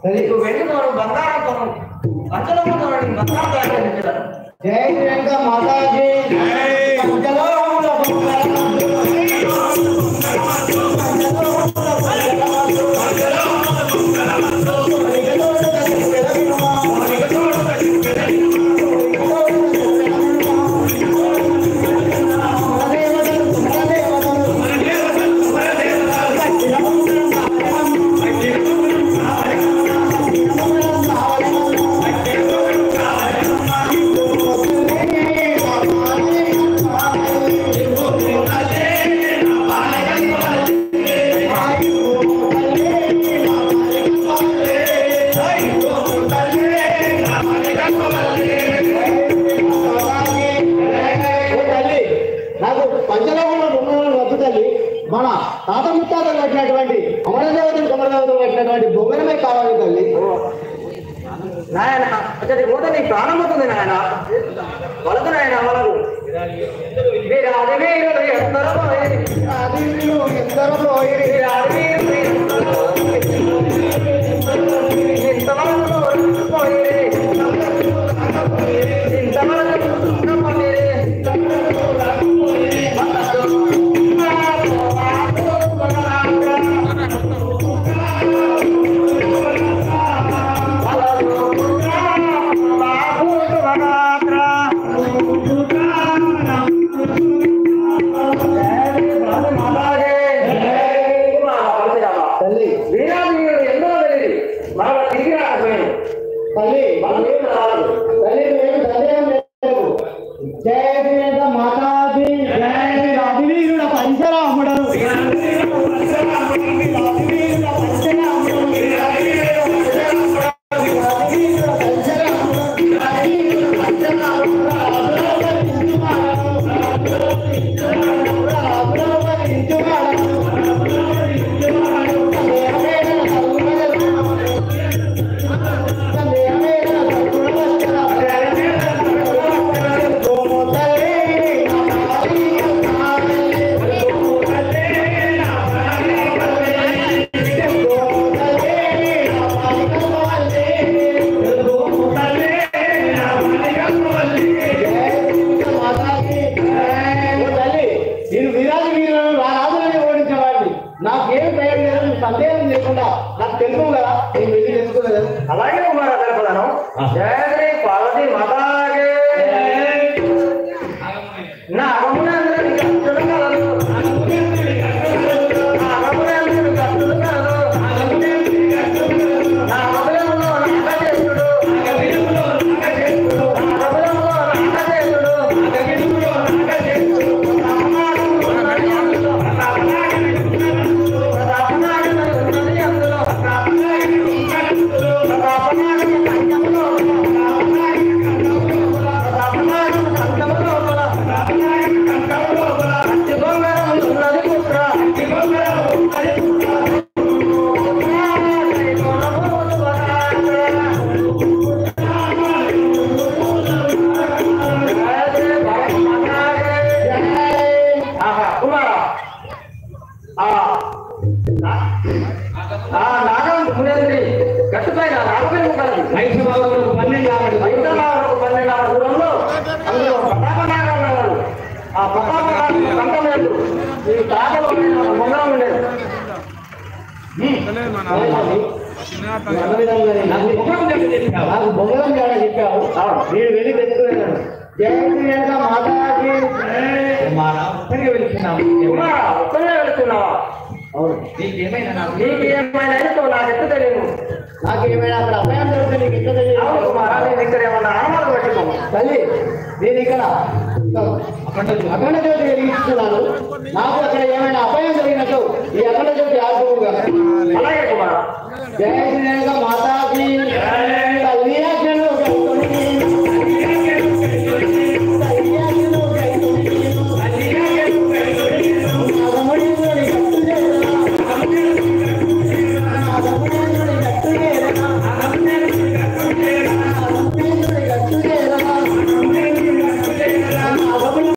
నీకు వెండితో బంగారంతో పంచలముతో బంగారం తయారు చేయించగలను జై శ్రీలంక మాతాజీ ఓ తల్లి నాకు పంచలోకంలో ఉన్న వద్దు తల్లి మన తాత ముత్తాతలు కట్టినటువంటి అమరదేవతలు కమరదేవతలు కట్టినటువంటి బొమ్మలమే కావాలి తల్లి నాయన అతడి పోతే నీ ప్రాణం అవుతుంది నాయన వలదు నాయన వలదు వీరాది వీరుడు ఎందరో పోయి, అది వీళ్ళు ఎందరో పోయి, వీరాది వీరుడు ఇంతవరకు పోయి, ఇంతవరకు పోయి, తల్లి వీరాజీయుడు ఎంతో తెలియదు మరల తిరిగి రాకపోయాడు తల్లి మళ్ళీ రాదు తల్లి మేము సందేహం లేదు జయ శ్రీలంక మాతాజీ జయ శ్రీ అభివీరుడ పంచరాముడు నేను వీరాజు వీరులను నా రాజులని ఓడించేవాడిని నాకేం భయం లేదు నువ్వు సందేహం లేకుండా నాకు తెలుసు కదా నేను వెళ్ళి తెలుసుకోలేదు అలాగే కుమార తెలుపదను జయ శ్రీ పార్వతి మాతాగే నా అగమునందరి కట్టుడు కలదు నా అగమునందరి కట్టుడు కలదు నా అగములంలో నాగచేతుడు నా అగములంలో నాగచేతుడు ఆహా, కుమారా ఆ ఆ నాగం ఉండేది గట్టుపైన నాగపై ముక్కలది వైష్ణవాలకు పన్నెండు ఆవిడ వైద్యనాగరకు పన్నెండు ఆరు దూరంలో అందులో ప్రతాప నాగం ఉన్నవాడు ఆ ప్రతాప నాగం కంఠం లేదు ఈ తాతలో బొంగరం ఉండేది నాకు బొమ్మరం చెప్పావు నాకు బొమ్మరం చాలా చెప్పావు నేను వెళ్ళి తెచ్చుకున్నాను జయ శ్రీలంక మాతాజీ కుమారా ఒక్కనే వెళుతున్నావా అవును నీకు ఏమైనా అయితే నాకు ఎత్తు తెలియదు నాకు ఏమైనా అక్కడ అభయం దొరికితే నీకు ఎంత తెలియదు అవును కుమారా నేను ఇక్కడ ఏమన్నా అనుమానం పెట్టుకోము తల్లి నేను ఇక్కడ అఖండ జ్యోతి వెలిగిస్తున్నాను నాకు అక్కడ ఏమైనా అపాయం జరిగినట్టు ఈ అఖండ జ్యోతి ఆడుకోగా అలాగే కుమారా జయ శ్రీలంక మాతాజీ తల్లి